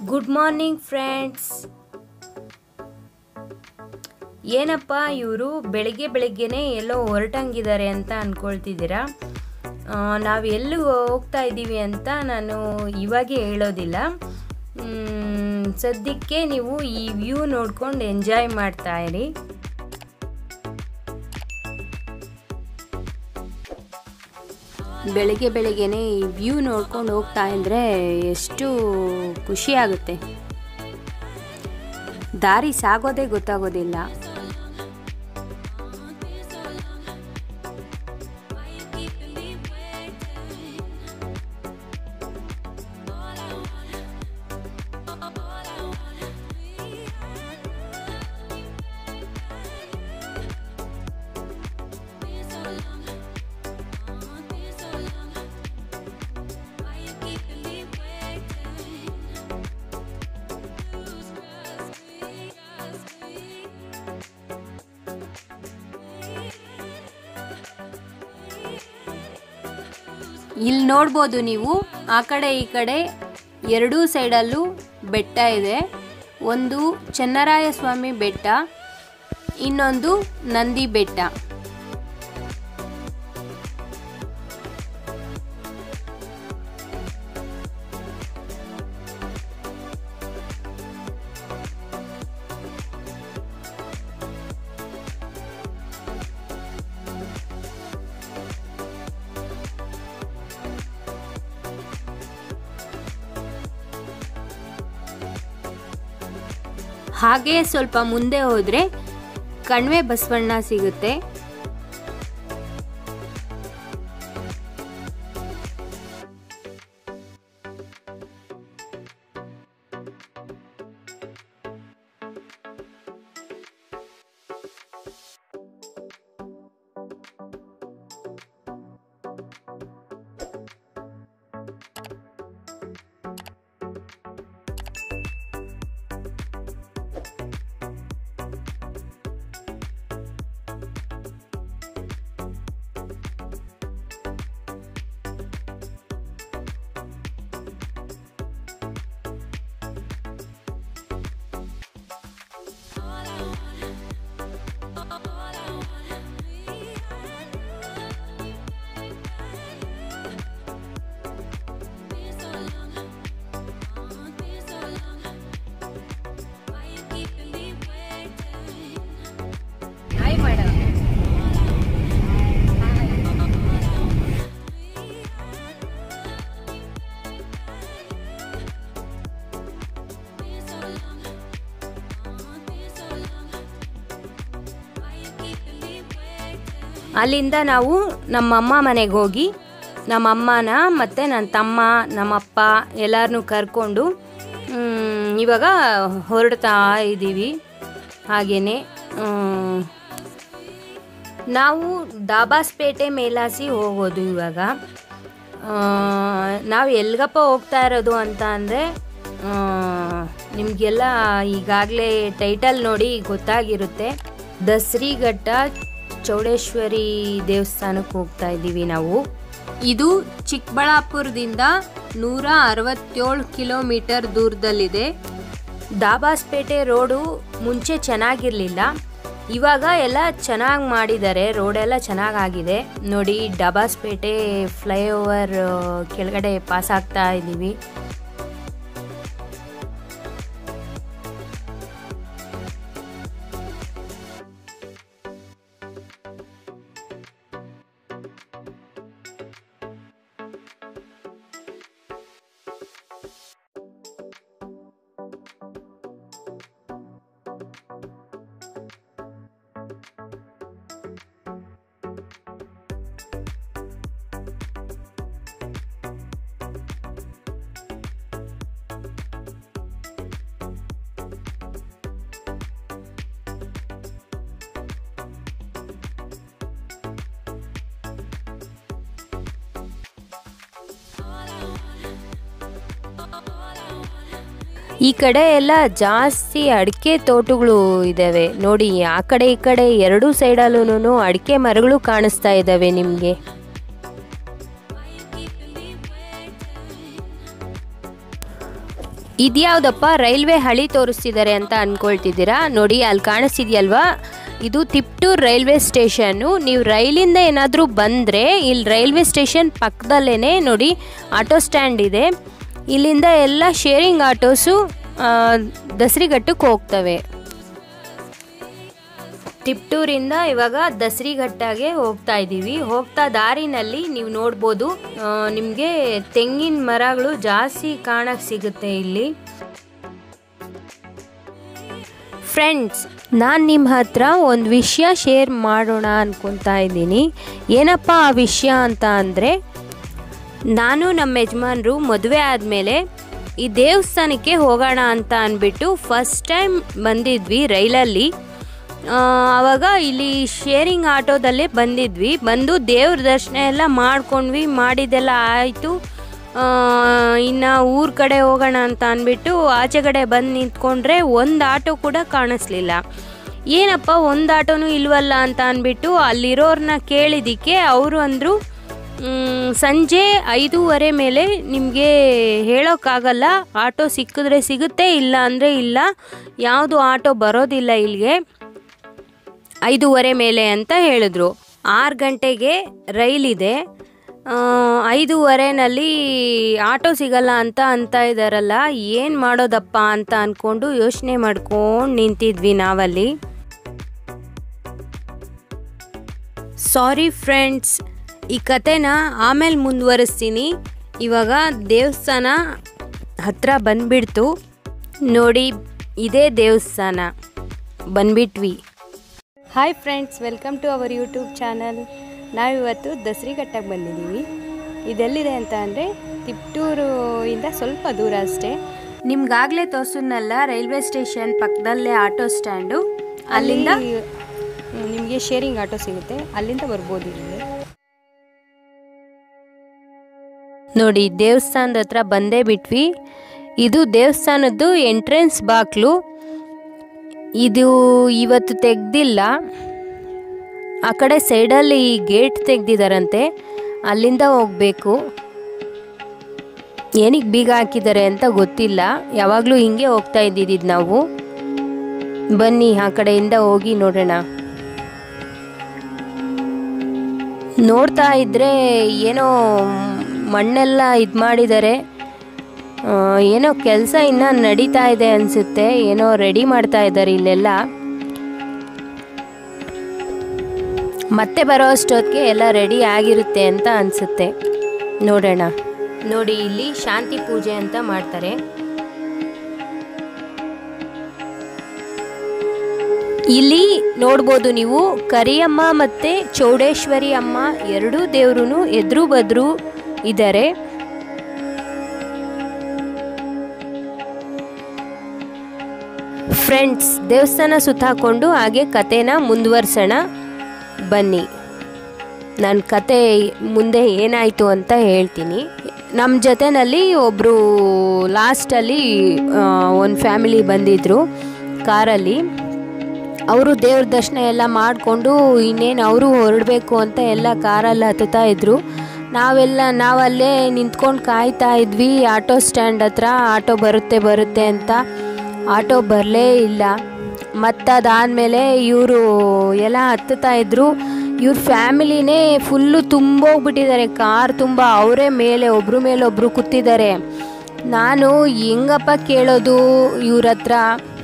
Good morning friends ಏನಪ್ಪ ಇವರು ಬೆಳಿಗ್ಗೆ ಬೆಳಿಗ್ಗೆನೇ ಎಲ್ಲೋ ಹೊರಟಂಗಿದ್ದಾರೆ ಅಂತ ಅಂದ್ಕೊಳ್ತಿದ್ದೀರಾ ನಾವು ಎಲ್ಲಿ ಹೋಗ್ತಾ ಇದ್ದೀವಿ ಅಂತ ನಾನು ಇವಾಗೆ ಹೇಳೋದಿಲ್ಲ ಮ್, ಸದ್ಯಕ್ಕೆ ನೀವು ಈ ವ್ಯೂ ನೋಡ್ಕೊಂಡು ಎಂಜಾಯ್ ಮಾಡ್ತಾ ಇರಿ ಬೆಳಿಗ್ಗೆ ಬೆಳಿಗ್ಗೆನೆ ಈ ವ್ಯೂ ನೋಡ್ಕೊಂಡು ಹೋಗ್ತಾ ಇದ್ರೆ ಎಷ್ಟು ಖುಷಿ ಆಗುತ್ತೆ ದಾರಿ ಸಾಗೋದೇ ಗೊತ್ತಾಗೋದಿಲ್ಲ ಇಲ್ಲಿ ನೋಡ್ಬೋದು ನೀವು ಆ ಕಡೆ ಈ ಕಡೆ ಎರಡೂ ಸೈಡಲ್ಲೂ ಬೆಟ್ಟ ಇದೆ ಒಂದು ಚೆನ್ನರಾಯ ಸ್ವಾಮಿ ಬೆಟ್ಟ ಇನ್ನೊಂದು ನಂದಿ ಬೆಟ್ಟ ಹಾಗೆ ಸ್ವಲ್ಪ ಮುಂದೆ ಹೋದರೆ ಕಣ್ವೆ ಬಸವಣ್ಣ ಸಿಗುತ್ತೆ ಅಲ್ಲಿಂದ ನಾವು ನಮ್ಮಮ್ಮ ಮನೆಗೆ ಹೋಗಿ ನಮ್ಮಮ್ಮನ ಮತ್ತು ನನ್ನ ತಮ್ಮ ನಮ್ಮಪ್ಪ ಎಲ್ಲರನ್ನೂ ಕರ್ಕೊಂಡು ಮ್, ಇವಾಗ ಹೊರಡ್ತಾ ಇದ್ದೀವಿ ಹಾಗೆಯೇ ನಾವು ದಾಬಾಸ್ಪೇಟೆ ಮೇಲಾಸಿ ಹೋಗೋದು ಇವಾಗ ಆ, ನಾವು ಎಲ್ಗಪ್ಪ ಹೋಗ್ತಾ ಇರೋದು ಅಂತ ಅಂದರೆ ನಿಮಗೆಲ್ಲ ಈಗಾಗಲೇ ಟೈಟಲ್ ನೋಡಿ ಗೊತ್ತಾಗಿರುತ್ತೆ ದಸರಿಘಟ್ಟ ಚೌಡೇಶ್ವರಿ ದೇವಸ್ಥಾನಕ್ಕೆ ಹೋಗ್ತಾ ಇದ್ದೀವಿ ನಾವು ಇದು ಚಿಕ್ಕಬಳ್ಳಾಪುರದಿಂದ ನೂರ ಅರವತ್ತೇಳು ಕಿಲೋಮೀಟರ್ ದೂರದಲ್ಲಿದೆ ದಾಬಾಸ್ಪೇಟೆ ರೋಡು ಮುಂಚೆ ಚೆನ್ನಾಗಿರಲಿಲ್ಲ ಇವಾಗ ಎಲ್ಲ ಚೆನ್ನಾಗಿ ಮಾಡಿದ್ದಾರೆ ರೋಡೆಲ್ಲ ಚೆನ್ನಾಗಾಗಿದೆ ನೋಡಿ ಡಬಾಸ್ಪೇಟೆ ಫ್ಲೈಓವರ್ ಕೆಳಗಡೆ ಪಾಸ್ ಆಗ್ತಾ ಇದ್ದೀವಿ ಈ ಕಡೆ ಎಲ್ಲ ಜಾಸ್ತಿ ಅಡಿಕೆ ತೋಟಗಳು ಇದ್ದಾವೆ ನೋಡಿ ಆ ಕಡೆ ಈ ಕಡೆ ಎರಡೂ ಸೈಡಲ್ಲೂ ಅಡಿಕೆ ಮರಗಳು ಕಾಣಿಸ್ತಾ ಇದ್ದಾವೆ ನಿಮಗೆ ಇದ್ಯಾವುದಪ್ಪ ರೈಲ್ವೆ ಹಳಿ ತೋರಿಸ್ತಿದ್ದಾರೆ ಅಂತ ಅಂದ್ಕೊಳ್ತಿದ್ದೀರಾ ನೋಡಿ ಅಲ್ಲಿ ಕಾಣಿಸ್ತಿದ್ಯಲ್ವಾ ಇದು ತಿಪ್ಟೂರ್ ರೈಲ್ವೆ ಸ್ಟೇಷನ್ನು ನೀವು ರೈಲಿಂದ ಏನಾದರೂ ಬಂದರೆ ಇಲ್ಲಿ ರೈಲ್ವೆ ಸ್ಟೇಷನ್ ಪಕ್ಕದಲ್ಲೇ ನೋಡಿ ಆಟೋ ಸ್ಟ್ಯಾಂಡ್ ಇದೆ ಇಲ್ಲಿಂದ ಎಲ್ಲ ಶೇರಿಂಗ್ ಆಟೋಸು ದಸರಿಘಟ್ಟಕ್ಕೆ ಹೋಗ್ತವೆ ತಿಪ್ಟೂರಿಂದ ಇವಾಗ ದಸರಿಘಟ್ಟಾಗೆ ಹೋಗ್ತಾ ಇದ್ದೀವಿ ಹೋಗ್ತಾ ದಾರಿನಲ್ಲಿ ನೀವು ನೋಡ್ಬೋದು ನಿಮಗೆ ತೆಂಗಿನ ಮರಗಳು ಜಾಸ್ತಿ ಕಾಣಕ್ಕೆ ಸಿಗುತ್ತೆ ಇಲ್ಲಿ ಫ್ರೆಂಡ್ಸ್ ನಾನು ನಿಮ್ಮ ಹತ್ರ ಒಂದು ವಿಷಯ ಶೇರ್ ಮಾಡೋಣ ಅನ್ಕೊತಾ ಇದ್ದೀನಿ ಏನಪ್ಪ ಆ ವಿಷಯ ಅಂತ ಅಂದರೆ ನಾನು ನಮ್ಮ ಯಜಮಾನರು ಮದುವೆ ಆದಮೇಲೆ ಈ ದೇವಸ್ಥಾನಕ್ಕೆ ಹೋಗೋಣ ಅಂತ ಅಂದ್ಬಿಟ್ಟು ಫಸ್ಟ್ ಟೈಮ್ ಬಂದಿದ್ವಿ ರೈಲಲ್ಲಿ ಆವಾಗ ಇಲ್ಲಿ ಶೇರಿಂಗ್ ಆಟೋದಲ್ಲೇ ಬಂದಿದ್ವಿ ಬಂದು ದೇವ್ರ ದರ್ಶನ ಎಲ್ಲ ಮಾಡ್ಕೊಂಡ್ವಿ ಮಾಡಿದ್ದೆಲ್ಲ ಆಯಿತು ಇನ್ನು ಊರ ಕಡೆ ಹೋಗೋಣ ಅಂತ ಅಂದ್ಬಿಟ್ಟು ಆಚೆ ಕಡೆ ಬಂದು ನಿಂತ್ಕೊಂಡ್ರೆ ಒಂದು ಆಟೋ ಕೂಡ ಕಾಣಿಸ್ಲಿಲ್ಲ ಏನಪ್ಪ ಒಂದು ಆಟೋನೂ ಇಲ್ವಲ್ಲ ಅಂತ ಅಂದ್ಬಿಟ್ಟು ಅಲ್ಲಿರೋರನ್ನ ಕೇಳಿದ್ದಕ್ಕೆ ಅವರು ಅಂದರು ಸಂಜೆ ಐದೂವರೆ ಮೇಲೆ ನಿಮಗೆ ಹೇಳೋಕ್ಕಾಗಲ್ಲ ಆಟೋ ಸಿಕ್ಕಿದ್ರೆ ಸಿಗುತ್ತೆ ಇಲ್ಲ ಅಂದರೆ ಇಲ್ಲ ಯಾವುದು ಆಟೋ ಬರೋದಿಲ್ಲ ಇಲ್ಲಿಗೆ ಐದೂವರೆ ಮೇಲೆ ಅಂತ ಹೇಳಿದ್ರು ಆರು ಗಂಟೆಗೆ ರೈಲಿದೆ ಐದೂವರೆನಲ್ಲಿ ಆಟೋ ಸಿಗಲ್ಲ ಅಂತ ಅಂತ ಇದ್ದಾರಲ್ಲ ಏನು ಮಾಡೋದಪ್ಪ ಅಂತ ಅಂದ್ಕೊಂಡು ಯೋಚನೆ ಮಾಡ್ಕೊಂಡು ನಿಂತಿದ್ವಿ ನಾವಲ್ಲಿ ಸಾರಿ ಫ್ರೆಂಡ್ಸ್ ಈ ಕತೆನ ಆಮೇಲೆ ಮುಂದುವರಿಸ್ತೀನಿ ಇವಾಗ ದೇವಸ್ಥಾನ ಹತ್ರ ಬಂದ್ಬಿಡ್ತು ನೋಡಿ ಇದೇ ದೇವಸ್ಥಾನ ಬಂದ್ಬಿಟ್ವಿ hi friends welcome to our YouTube channel ನಾವಿವತ್ತು ದಸರಿಘಟ್ಟಕ್ಕೆ ಬಂದಿದ್ದೀವಿ ಇದೆಲ್ಲಿದೆ ಅಂತ ಅಂದರೆ ತಿಪ್ಟೂರು ಇಂದ ಸ್ವಲ್ಪ ದೂರ ಅಷ್ಟೇ ನಿಮ್ಗಾಗಲೇ ತೋರ್ಸನ್ನಲ್ಲ ರೈಲ್ವೆ ಸ್ಟೇಷನ್ ಪಕ್ಕದಲ್ಲೇ ಆಟೋ ಸ್ಟ್ಯಾಂಡು ಅಲ್ಲಿಂದ ನಿಮಗೆ ಶೇರಿಂಗ್ ಆಟೋ ಸಿಗುತ್ತೆ ಅಲ್ಲಿಂದ ಬರ್ಬೋದು ಇಲ್ಲಿ ನೋಡಿ ದೇವಸ್ಥಾನದ ಹತ್ರ ಬಂದೇ ಬಿಟ್ವಿ ಇದು ದೇವಸ್ಥಾನದ್ದು ಎಂಟ್ರೆನ್ಸ್ ಬಾಕ್ಲು ಇದು ಇವತ್ತು ತೆಗ್ದಿಲ್ಲ ಆ ಕಡೆ ಸೈಡಲ್ಲಿ ಗೇಟ್ ತೆಗ್ದಿದಾರಂತೆ ಅಲ್ಲಿಂದ ಹೋಗಬೇಕು ಏನಕ್ಕೆ ಬೀಗ ಹಾಕಿದ್ದಾರೆ ಅಂತ ಗೊತ್ತಿಲ್ಲ ಯಾವಾಗಲೂ ಹಿಂಗೆ ಹೋಗ್ತಾ ಇದ್ದಿದ್ದು ನಾವು ಬನ್ನಿ ಆ ಕಡೆಯಿಂದ ಹೋಗಿ ನೋಡೋಣ ನೋಡ್ತಾ ಇದ್ರೆ ಏನೋ ಮಣ್ಣೆಲ್ಲ ಇದು ಮಾಡಿದ್ದಾರೆ ಏನೋ ಕೆಲಸ ಇನ್ನೂ ನಡೀತಾ ಇದೆ ಅನಿಸುತ್ತೆ ಏನೋ ರೆಡಿ ಮಾಡ್ತಾ ಇದ್ದಾರೆ ಇಲ್ಲೆಲ್ಲ ಮತ್ತೆ ಬರೋ ಅಷ್ಟೊತ್ತಿಗೆ ಎಲ್ಲ ರೆಡಿ ಆಗಿರುತ್ತೆ ಅಂತ ಅನಿಸುತ್ತೆ ನೋಡೋಣ ನೋಡಿ ಇಲ್ಲಿ ಶಾಂತಿ ಪೂಜೆ ಅಂತ ಮಾಡ್ತಾರೆ ಇಲ್ಲಿ ನೋಡ್ಬೋದು ನೀವು ಕರಿಯಮ್ಮ ಮತ್ತು ಚೌಡೇಶ್ವರಿ ಅಮ್ಮ ಎರಡೂ ದೇವ್ರು ಎದುರು ಬದ್ರು ಇದ್ದಾರೆ ಫ್ರೆಂಡ್ಸ್ ದೇವಸ್ಥಾನ ಸುತ್ತಾಕೊಂಡು ಹಾಗೆ ಕತೆನ ಮುಂದುವರ್ಸೋಣ ಬನ್ನಿ ನನ್ನ ಕತೆ ಮುಂದೆ ಏನಾಯಿತು ಅಂತ ಹೇಳ್ತೀನಿ ನಮ್ಮ ಜೊತೆಯಲ್ಲಿ ಒಬ್ಬರು ಲಾಸ್ಟಲ್ಲಿ ಒಂದು ಫ್ಯಾಮಿಲಿ ಬಂದಿದ್ದರು ಕಾರಲ್ಲಿ ಅವರು ದೇವ್ರ ದರ್ಶನ ಎಲ್ಲ ಮಾಡಿಕೊಂಡು ಇನ್ನೇನು ಅವರು ಹೊರಡಬೇಕು ಅಂತ ಎಲ್ಲ ಕಾರಲ್ಲಿ ಹತ್ತುತ್ತಾ ಇದ್ದರು ನಾವೆಲ್ಲ ನಾವಲ್ಲೇ ನಿಂತ್ಕೊಂಡು ಕಾಯ್ತಾ ಇದ್ವಿ ಆಟೋ ಸ್ಟ್ಯಾಂಡ್ ಹತ್ರ ಆಟೋ ಬರುತ್ತೆ ಬರುತ್ತೆ ಅಂತ ಆಟೋ ಬರಲೇ ಇಲ್ಲ ಮತ್ತದಾದಮೇಲೆ ಇವರು ಎಲ್ಲ ಹತ್ತುತ್ತಾ ಇದ್ದರು ಇವ್ರ ಫ್ಯಾಮಿಲಿನೇ ಫುಲ್ಲು ತುಂಬೋಗ್ಬಿಟ್ಟಿದ್ದಾರೆ ಕಾರ್ ತುಂಬ ಅವರೇ ಮೇಲೆ ಒಬ್ಬರು ಮೇಲೆ ಒಬ್ಬರು ಕೂತಿದ್ದಾರೆ ನಾನು ಹೆಂಗಪ್ಪ ಕೇಳೋದು ಇವ್ರ ಹತ್ರ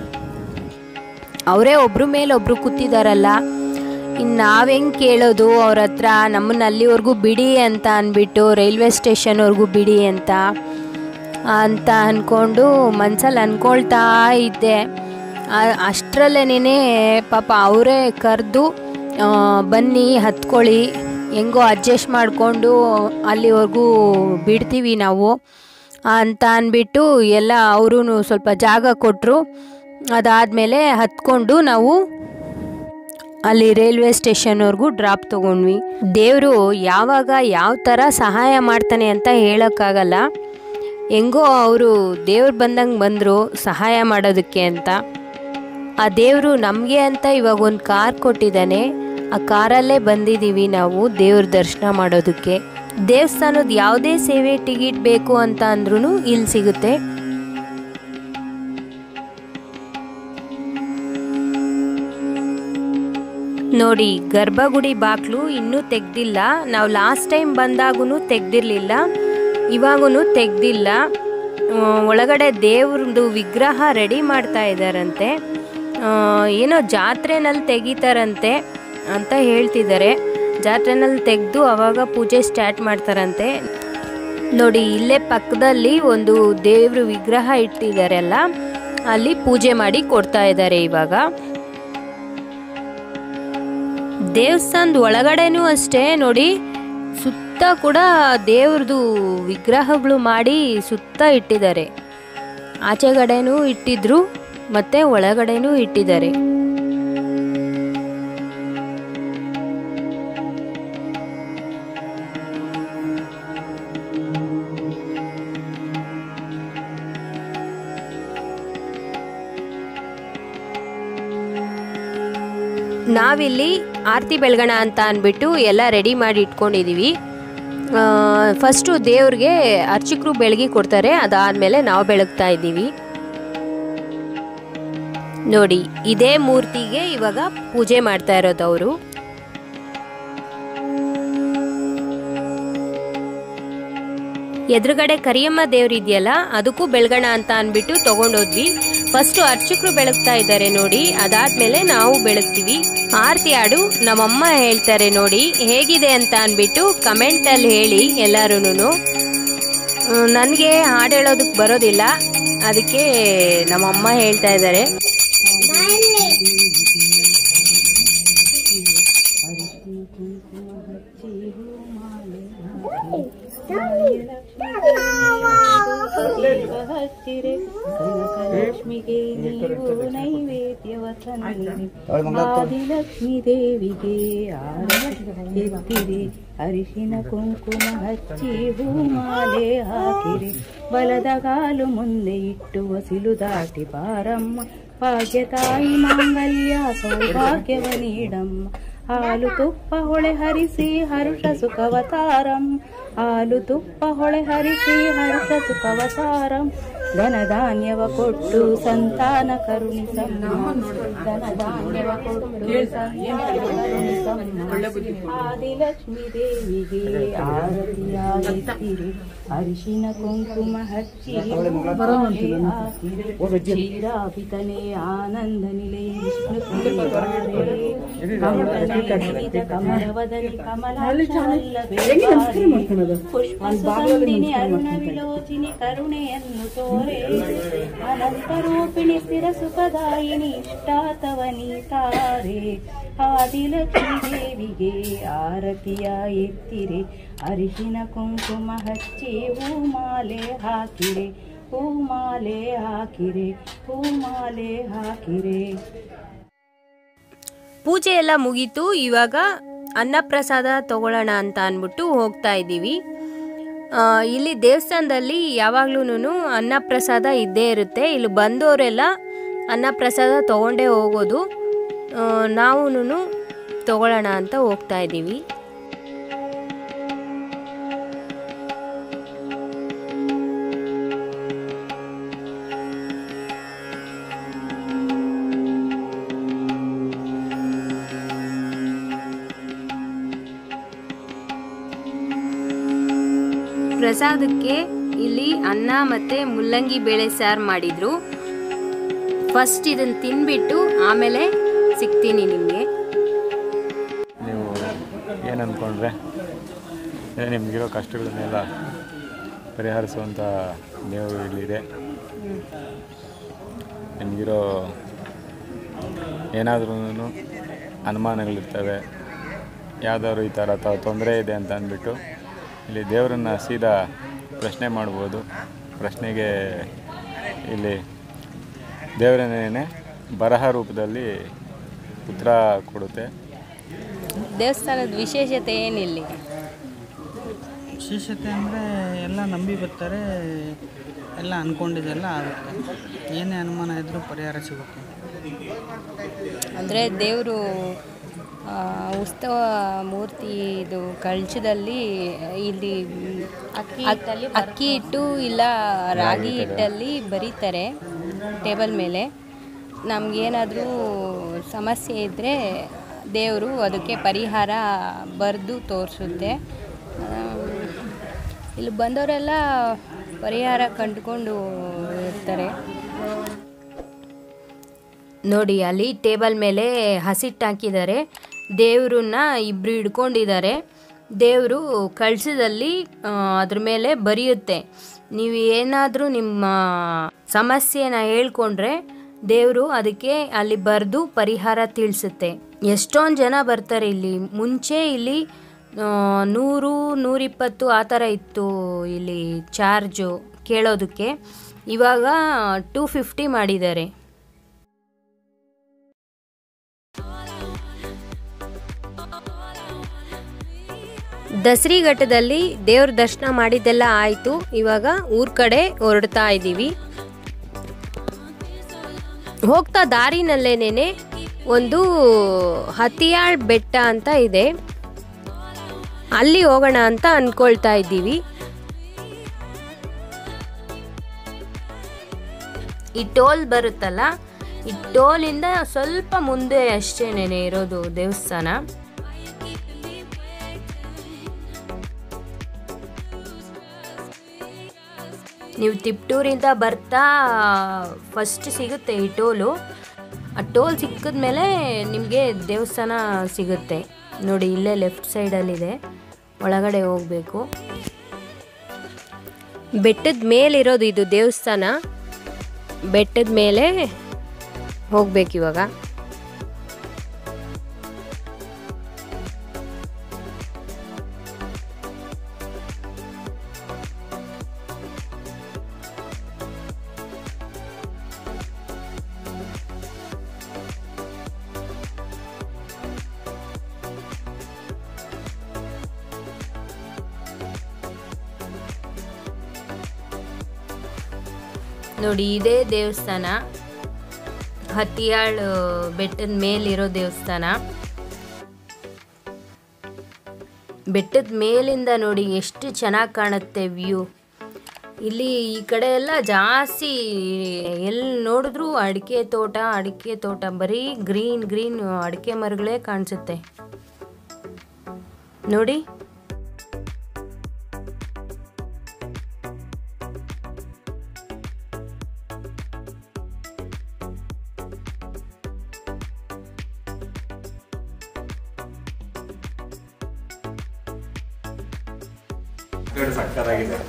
ಅವರೇ ಒಬ್ರ ಮೇಲೆ ಒಬ್ರು ಕೂತಿದಾರಲ್ಲ ಇನ್ನು ನಾವು ಹೆಂಗೆ ಕೇಳೋದು ಅವ್ರ ಹತ್ರ ನಮ್ಮನ್ನ ಅಲ್ಲಿವರೆಗೂ ಬಿಡಿ ಅಂತ ಅಂದ್ಬಿಟ್ಟು ರೈಲ್ವೆ ಸ್ಟೇಷನ್ವರೆಗೂ ಬಿಡಿ ಅಂತ ಅಂತ ಅಂದ್ಕೊಂಡು ಮನ್ಸಲ್ಲಿ ಅಂದ್ಕೊಳ್ತಾ ಇದ್ದೆ ಅಷ್ಟರಲ್ಲೇನೇ ಪಾಪ ಅವರೇ ಕರೆದು ಬನ್ನಿ ಹತ್ಕೊಳ್ಳಿ ಹೆಂಗೋ ಅಡ್ಜಸ್ಟ್ ಮಾಡಿಕೊಂಡು ಅಲ್ಲಿವರೆಗೂ ಬಿಡ್ತೀವಿ ನಾವು ಅಂತ ಅಂದ್ಬಿಟ್ಟು ಎಲ್ಲ ಅವರು ಸ್ವಲ್ಪ ಜಾಗ ಕೊಟ್ಟರು ಅದಾದಮೇಲೆ ಹತ್ಕೊಂಡು ನಾವು ಅಲ್ಲಿ ರೈಲ್ವೆ ಸ್ಟೇಷನ್ವರೆಗೂ ಡ್ರಾಪ್ ತೊಗೊಂಡ್ವಿ ದೇವರು ಯಾವಾಗ ಯಾವ ಥರ ಸಹಾಯ ಮಾಡ್ತಾನೆ ಅಂತ ಹೇಳೋಕ್ಕಾಗಲ್ಲ ಹೆಂಗೋ ಅವರು ದೇವ್ರು ಬಂದಂಗೆ ಬಂದರು ಸಹಾಯ ಮಾಡೋದಕ್ಕೆ ಅಂತ ಆ ದೇವರು ನಮಗೆ ಅಂತ ಇವಾಗ ಒಂದು ಕಾರ್ ಕೊಟ್ಟಿದ್ದಾನೆ ಆ ಕಾರಲ್ಲೇ ಬಂದಿದ್ದೀವಿ ನಾವು ದೇವ್ರ ದರ್ಶನ ಮಾಡೋದಕ್ಕೆ ದೇವಸ್ಥಾನದ ಯಾವುದೇ ಸೇವೆ ಟಿಕೆಟ್ ಬೇಕು ಅಂತ ಅಂದ್ರೂ ಇಲ್ಲಿ ಸಿಗುತ್ತೆ ನೋಡಿ ಗರ್ಭಗುಡಿ ಬಾಕ್ಲು ಇನ್ನೂ ತೆಗ್ದಿಲ್ಲ ನಾವು ಲಾಸ್ಟ್ ಟೈಮ್ ಬಂದಾಗೂ ತೆಗ್ದಿರ್ಲಿಲ್ಲ ಇವಾಗೂ ತೆಗ್ದಿಲ್ಲ ಆ, ಒಳಗಡೆ ದೇವ್ರದ್ದು ವಿಗ್ರಹ ರೆಡಿ ಮಾಡ್ತಾ ಇದ್ದಾರಂತೆ ಆ, ಏನೋ ಜಾತ್ರೆನಲ್ಲಿ ತೆಗಿತಾರಂತೆ ಅಂತ ಹೇಳ್ತಿದ್ದಾರೆ ಜಾತ್ರೆನಲ್ಲಿ ತೆಗೆದು ಅವಾಗ ಪೂಜೆ ಸ್ಟಾರ್ಟ್ ಮಾಡ್ತಾರಂತೆ ನೋಡಿ ಇಲ್ಲೇ ಪಕ್ಕದಲ್ಲಿ ಒಂದು ದೇವ್ರ ವಿಗ್ರಹ ಇಟ್ಟಿದ್ದಾರೆ ಅಲ್ಲ ಅಲ್ಲಿ ಪೂಜೆ ಮಾಡಿ ಕೊಡ್ತಾ ಇದ್ದಾರೆ ಇವಾಗ ದೇವಸ್ಥಾನದ ಒಳಗಡೆನೂ ಅಷ್ಟೇ ನೋಡಿ ಸುತ್ತ ಕೂಡ ದೇವ್ರದ್ದು ವಿಗ್ರಹಗಳು ಮಾಡಿ ಸುತ್ತ ಇಟ್ಟಿದ್ದಾರೆ ಆಚೆಗಡೆನೂ ಇಟ್ಟಿದ್ರು ಮತ್ತೆ ಒಳಗಡೆನೂ ಇಟ್ಟಿದ್ದಾರೆ ನಾವಿಲ್ಲಿ ಆರತಿ ಬೆಳಗಣ ಅಂತ ಅಂದ್ಬಿಟ್ಟು ಎಲ್ಲ ರೆಡಿ ಮಾಡಿ ಇಟ್ಕೊಂಡಿದ್ದೀವಿ ಫಸ್ಟು ದೇವ್ರಿಗೆ ಅರ್ಚಕರು ಬೆಳಗಿ ಕೊಡ್ತಾರೆ ಅದಾದಮೇಲೆ ನಾವು ಬೆಳಗ್ತಾ ಇದ್ದೀವಿ ನೋಡಿ ಇದೇ ಮೂರ್ತಿಗೆ ಇವಾಗ ಪೂಜೆ ಮಾಡ್ತಾ ಇರೋದು ಅವರು ಎದುರುಗಡೆ ಕರಿಯಮ್ಮ ದೇವ್ರು ಇದೆಯಲ್ಲ ಅದಕ್ಕೂ ಬೆಳಗಣ ಅಂತ ಅಂದ್ಬಿಟ್ಟು ತಗೊಂಡೋದ್ವಿ ಫಸ್ಟ್ ಅರ್ಚಕರು ಬೆಳಗ್ತಾ ಇದ್ದಾರೆ ನೋಡಿ ಅದಾದ್ಮೇಲೆ ನಾವು ಬೆಳಗ್ತೀವಿ ಆರತಿ ಹಾಡು ನಮ್ಮಮ್ಮ ಹೇಳ್ತಾರೆ ನೋಡಿ ಹೇಗಿದೆ ಅಂತ ಅಂದ್ಬಿಟ್ಟು ಕಮೆಂಟ್ ಅಲ್ಲಿ ಹೇಳಿ ಎಲ್ಲಾರುನು ನನಗೆ ಹಾಡು ಹೇಳೋದಕ್ಕೆ ಬರೋದಿಲ್ಲ ಅದಕ್ಕೆ ನಮ್ಮಮ್ಮ ಹೇಳ್ತಾ ಇದ್ದಾರೆ ಹಚ್ಚಿರೆ ಕನಕಲಕ್ಷ್ಮಿಗೆ ನೀವು ನೈವೇದ್ಯವ ತಂದಿರಿ ಆದಿಲಕ್ಷ್ಮೀ ದೇವಿಗೆ ಆರತಿ ಎತ್ತಿರಿ ಅರಿಶಿನ ಕುಂಕುಮ ಹಚ್ಚಿ ಹೂಮಾಲೆ ಹಾಕಿರಿ ಬಲದ ಕಾಲು ಮುಂದೆ ಇಟ್ಟು ವಸಿಲು ದಾಟಿ ಬಾರಮ್ಮ ಭಾಗ್ಯ ತಾಯಿ ಮಾಂಗಲ್ಯ ಸೌಭಾಗ್ಯವ ನೀಡಮ್ಮ ಹಾಲು ತುಪ್ಪ ಹೊಳೆ ಹರಿಸಿ ಹರುಷ ಸುಖವತಾರಂ ಹಾಲು ತುಪ್ಪ ಹೊಳೆ ಹರಿಸಿ ಹರುಷ ಸುಖವತಾರಂ ಧನಧಾನ್ಯವ ಕೊಟ್ಟು ಸಂತಾನ ಕರುಣಿಸಮ್ಮ ಧನಧಾನ್ಯವ ಕೊಟ್ಟು ಸಂತಾನ ಕರುಣಿಸಮ್ಮ ಆದಿಲಕ್ಷ್ಮೀ ದೇವಿಗೆ ಆರತಿಯಾಗಿತ್ತಿರಿ ಅರಿಶಿನ ಕುಂಕುಮ ಹಚ್ಚಿ ಹೂಮಾಲೆ ಹಾಕಿರಿ. ಕ್ಷೀರಾಭಿತನೇ ಆನಂದ ನಿಲಯ ವಿಷ್ಣು ಪ್ರಿಯವಾರೆ. ಕಮಲನಯನಿದ ಕಮಲವದನಿ ಕಮಲಾಕ್ಷವಲ್ಲವೇ ಬಾರಿ. ಪುಷ್ಪಸುಗಂಧಿನಿ ಅರುಣ ವಿಲೋಚಿನಿ ಕರುಣೆಯನ್ನು ತೋರೆ ಅನಂತ ರೂಪಿಣಿ ಸ್ಥಿರ ಸುಖದಾಯಿನಿ ಇಷ್ಟಾತವನಿ ತಾರೆ ಆದಿಲಕ್ಷ್ಮೀ ದೇವಿಗೆ ಆರತಿಯ ಎತ್ತಿರೆ ಅರಿಶಿನ ಕುಂಕುಮ ಹಚ್ಚಿ ಹೂಮಾಲೆ ಹಾಕಿರೆ ಹೂಮಾಲೆ ಹಾಕಿರೆ ಹೂಮಾಲೆ ಹಾಕಿರೆ ಪೂಜೆ ಎಲ್ಲ ಮುಗೀತು ಇವಾಗ ಅನ್ನಪ್ರಸಾದ ತಗೊಳ್ಳೋಣ ಅಂತ ಅಂದ್ಬಿಟ್ಟು ಹೋಗ್ತಾ ಇದ್ದೀವಿ ಆ, ಇಲ್ಲಿ ದೇವಸ್ಥಾನದಲ್ಲಿ ಯಾವಾಗ್ಲೂ ಅನ್ನಪ್ರಸಾದ ಇದ್ದೇ ಇರುತ್ತೆ ಇಲ್ಲಿ ಬಂದವರೆಲ್ಲ ಅನ್ನಪ್ರಸಾದ ತಗೊಂಡೇ ಹೋಗೋದು ನಾವು ತಗೊಳ್ಳೋಣ ಅಂತ ಹೋಗ್ತಾ ಇದ್ದೀವಿ ಪ್ರಸಾದಕ್ಕೆ ಇಲ್ಲಿ ಅನ್ನ ಮತ್ತೆ ಮುಲ್ಲಂಗಿ ಬೇಳೆ ಸಾರು ಮಾಡಿದ್ರು ಫಸ್ಟ್ ಇದನ್ನ ತಿನ್ಬಿಟ್ಟು ಆಮೇಲೆ ಸಿಗ್ತೀನಿ ನಿಮಗೆ ನೀವು ಏನು ಅಂದ್ಕೊಂಡ್ರೆ ಏನೇ ನಿಮಗಿರೋ ಕಷ್ಟಗಳನ್ನೆಲ್ಲ ಪರಿಹರಿಸುವಂಥ ದೇವರು ಇಲ್ಲಿದೆ ನಿಮಗಿರೋ ಏನಾದ್ರೂ ಅನುಮಾನಗಳಿರ್ತವೆ ಯಾವ್ದಾದ್ರು ಈ ಥರ ತ ತೊಂದರೆ ಇದೆ ಅಂತ ಅಂದ್ಬಿಟ್ಟು ಇಲ್ಲಿ ದೇವರನ್ನ ಸೀದಾ ಪ್ರಶ್ನೆ ಮಾಡ್ಬೋದು ಪ್ರಶ್ನೆಗೆ ಇಲ್ಲಿ ದೇವರನ್ನೇ ಬರಹ ರೂಪದಲ್ಲಿ ಉತ್ತರ ಕೊಡುತ್ತೆ ದೇವಸ್ಥಾನದ ವಿಶೇಷತೆ ಏನಿಲ್ಲಿ ವಿಶೇಷತೆ ಅಂದರೆ ಎಲ್ಲ ನಂಬಿ ಬರ್ತಾರೆ ಎಲ್ಲ ಅಂದ್ಕೊಂಡಿದ್ದೆಲ್ಲ ಆಗುತ್ತೆ ಏನೇ ಅನುಮಾನ ಇದ್ದರೂ ಪರಿಹಾರ ಸಿಗುತ್ತೆ ಅಂದರೆ ದೇವರು ಉತ್ಸವ ಮೂರ್ತಿ ಇದು ಕಳಚದಲ್ಲಿ ಇಲ್ಲಿ ಅಕ್ಕಿ ಅಕ್ಕಿ ಹಿಟ್ಟು ಇಲ್ಲ ರಾಗಿ ಹಿಟ್ಟಲ್ಲಿ ಬರೀತಾರೆ ಟೇಬಲ್ ಮೇಲೆ ನಮಗೇನಾದರೂ ಸಮಸ್ಯೆ ಇದ್ದರೆ ದೇವರು ಅದಕ್ಕೆ ಪರಿಹಾರ ಬರೆದು ತೋರಿಸುತ್ತೆ ಇಲ್ಲಿ ಬಂದವರೆಲ್ಲ ಪರಿಹಾರ ಕಂಡುಕೊಂಡು ಇರ್ತಾರೆ ನೋಡಿ ಅಲ್ಲಿ ಟೇಬಲ್ ಮೇಲೆ ಹಸಿಟ್ಟು ಹಾಕಿದ್ದಾರೆ ದೇವ್ರನ್ನ ಇಬ್ಬರು ಹಿಡ್ಕೊಂಡಿದ್ದಾರೆ ದೇವರು ಕಳಸದಲ್ಲಿ ಅದ್ರ ಮೇಲೆ ಬರೆಯುತ್ತೆ ನೀವು ಏನಾದರೂ ನಿಮ್ಮ ಸಮಸ್ಯೆನ ಹೇಳ್ಕೊಂಡ್ರೆ ದೇವರು ಅದಕ್ಕೆ ಅಲ್ಲಿ ಬರೆದು ಪರಿಹಾರ ತಿಳಿಸುತ್ತೆ ಎಷ್ಟೊಂದು ಜನ ಬರ್ತಾರೆ ಇಲ್ಲಿ ಮುಂಚೆ ಇಲ್ಲಿ ಆ, ನೂರು ನೂರಿಪ್ಪತ್ತು ಆ ಥರ ಇತ್ತು ಇಲ್ಲಿ ಚಾರ್ಜು ಕೇಳೋದಕ್ಕೆ ಇವಾಗ ಟೂ ಫಿಫ್ಟಿ ಮಾಡಿದ್ದಾರೆ ದಸರಿ ಘಟ್ಟದಲ್ಲಿ ದೇವ್ರ ದರ್ಶನ ಮಾಡಿದ್ದೆಲ್ಲ ಆಯಿತು ಇವಾಗ ಊರ್ ಕಡೆ ಹೊರಡ್ತಾ ಇದ್ದೀವಿ ಹೋಗ್ತಾ ದಾರಿನಲ್ಲೇನೆ ಒಂದು ಹತಿಯಾಳ್ ಬೆಟ್ಟ ಅಂತ ಇದೆ ಅಲ್ಲಿ ಹೋಗೋಣ ಅಂತ ಅನ್ಕೊಳ್ತಾ ಇದ್ದೀವಿ ಈ ಟೋಲ್ ಬರುತ್ತಲ್ಲ ಈ ಟೋಲಿಂದ ಸ್ವಲ್ಪ ಮುಂದೆ ಅಷ್ಟೇನೆ ಇರೋದು ದೇವಸ್ಥಾನ ನೀವು ತಿಪ್ಟೂರಿಂದ ಬರ್ತಾ ಫಸ್ಟ್ ಸಿಗುತ್ತೆ ಈ ಟೋಲು ಆ ಟೋಲ್ ಸಿಕ್ಕಿದ್ಮೇಲೆ ನಿಮಗೆ ದೇವಸ್ಥಾನ ಸಿಗುತ್ತೆ ನೋಡಿ ಇಲ್ಲೇ ಲೆಫ್ಟ್ ಸೈಡಲ್ಲಿದೆ ಒಳಗಡೆ ಹೋಗಬೇಕು ಬೆಟ್ಟದ ಮೇಲಿರೋದು ಇದು ದೇವಸ್ಥಾನ ಬೆಟ್ಟದ ಮೇಲೆ ಹೋಗ್ಬೇಕಿವಾಗ ನೋಡಿ ಇದೇ ದೇವಸ್ಥಾನ ಹತ್ತಿಯಾಳ್ ಬೆಟ್ಟದ ಮೇಲಿರೋ ದೇವಸ್ಥಾನ ಬೆಟ್ಟದ ಮೇಲಿಂದ ನೋಡಿ ಎಷ್ಟು ಚೆನ್ನಾಗಿ ಕಾಣುತ್ತೆ ವ್ಯೂ ಇಲ್ಲಿ ಈ ಕಡೆ ಎಲ್ಲ ಜಾಸ್ತಿ ಎಲ್ಲಿ ನೋಡಿದ್ರು ಅಡಿಕೆ ತೋಟ ಅಡಿಕೆ ತೋಟ ಬರೀ ಗ್ರೀನ್ ಗ್ರೀನ್ ಅಡಿಕೆ ಮರಗಳೇ ಕಾಣಿಸುತ್ತೆ ನೋಡಿ ಸಕ್ಕತ್ತಾಗಿದೆ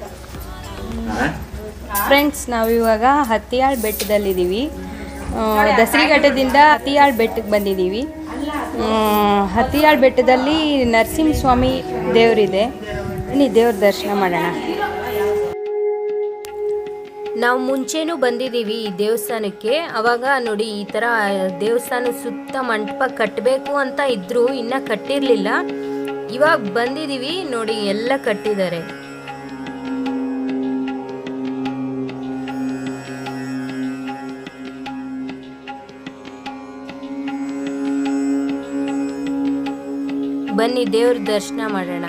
ಫ್ರೆಂಡ್ಸ್ ನಾವಿವಾಗ ಹತ್ತಿಯಾಳ್ ಬೆಟ್ಟದಲ್ಲಿದ್ದೀವಿ ದಸರಿ ಘಟ್ಟದಿಂದ ಹತ್ತಿಯಾಳ್ ಬೆಟ್ಟಕ್ಕೆ ಬಂದಿದ್ದೀವಿ ಆ, ಹತ್ತಿಯಾಳ್ ಬೆಟ್ಟದಲ್ಲಿ ನರಸಿಂಹಸ್ವಾಮಿ ದೇವರಿದೆ ಬನ್ನಿ ದೇವ್ರ ದರ್ಶನ ಮಾಡೋಣ ನಾವು ಮುಂಚೆನೂ ಬಂದಿದ್ದೀವಿ ಈ ದೇವಸ್ಥಾನಕ್ಕೆ ಅವಾಗ ನೋಡಿ ಈ ಥರ ದೇವಸ್ಥಾನ ಸುತ್ತ ಮಂಟಪ ಕಟ್ಟಬೇಕು ಅಂತ ಇದ್ರು ಇನ್ನ ಕಟ್ಟಿರಲಿಲ್ಲ ಇವಾಗ ಬಂದಿದ್ದೀವಿ ನೋಡಿ ಎಲ್ಲ ಕಟ್ಟಿದ್ದಾರೆ ಬನ್ನಿ ದೇವ್ರ ದರ್ಶನ ಮಾಡೋಣ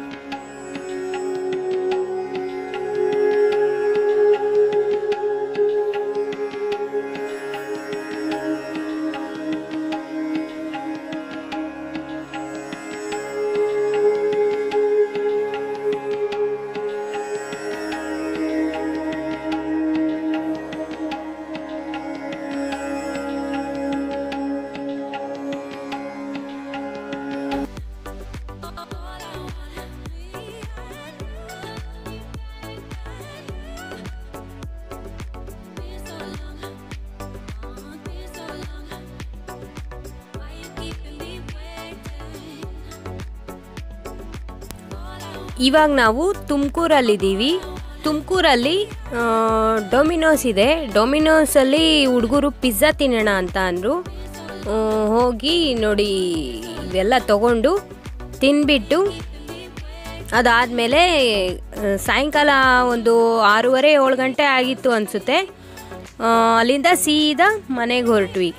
ಇವಾಗ ನಾವು ತುಮಕೂರಲ್ಲಿದ್ದೀವಿ ತುಮಕೂರಲ್ಲಿ ಡೊಮಿನೋಸ್ ಇದೆ ಡೊಮಿನೋಸಲ್ಲಿ ಹುಡುಗರು ಪಿಜ್ಜಾ ತಿನ್ನೋಣ ಅಂತ ಅಂದರು ಹೋಗಿ ನೋಡಿ ಇವೆಲ್ಲ ತಗೊಂಡು ತಿನ್ಬಿಟ್ಟು ಅದಾದಮೇಲೆ ಸಾಯಂಕಾಲ ಒಂದು ಆರೂವರೆ ಏಳು ಗಂಟೆ ಆಗಿತ್ತು ಅನಿಸುತ್ತೆ ಅಲ್ಲಿಂದ ಸೀದಾ ಮನೆಗೆ ಹೊರಟ್ವಿ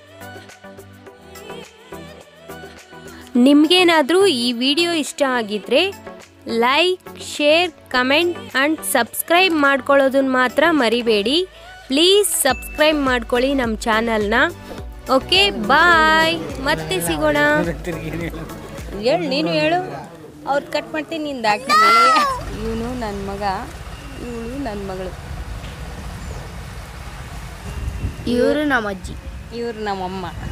ನಿಮಗೇನಾದರೂ ಈ ವಿಡಿಯೋ ಇಷ್ಟ ಆಗಿದ್ರೆ like share comment and subscribe ಮಾಡ್ಕೊಳ್ಳೋದನ್ನ ಮಾತ್ರ ಮರಿಬೇಡಿ ಪ್ಲೀಸ್ ಸಬ್ಸ್ಕ್ರೈಬ್ ಮಾಡ್ಕೊಳ್ಳಿ ನಮ್ಮ ಚಾನಲ್ನ ಓಕೆ ಬಾಯ್ ಮತ್ತೆ ಸಿಗೋಣ ಹೇಳು ನೀನು ಹೇಳು ಅವ್ರು ಕಟ್ ಮಾಡ್ತೀನಿ ನಿಂದು ಹಾಕ್ತೀನಿ ಇವನು ನನ್ನ ಮಗ ಇವಳು ನನ್ನ ಮಗಳು ಇವರು ನಮ್ಮ ಅಜ್ಜಿ ಇವ್ರು ನಮ್ಮಮ್ಮ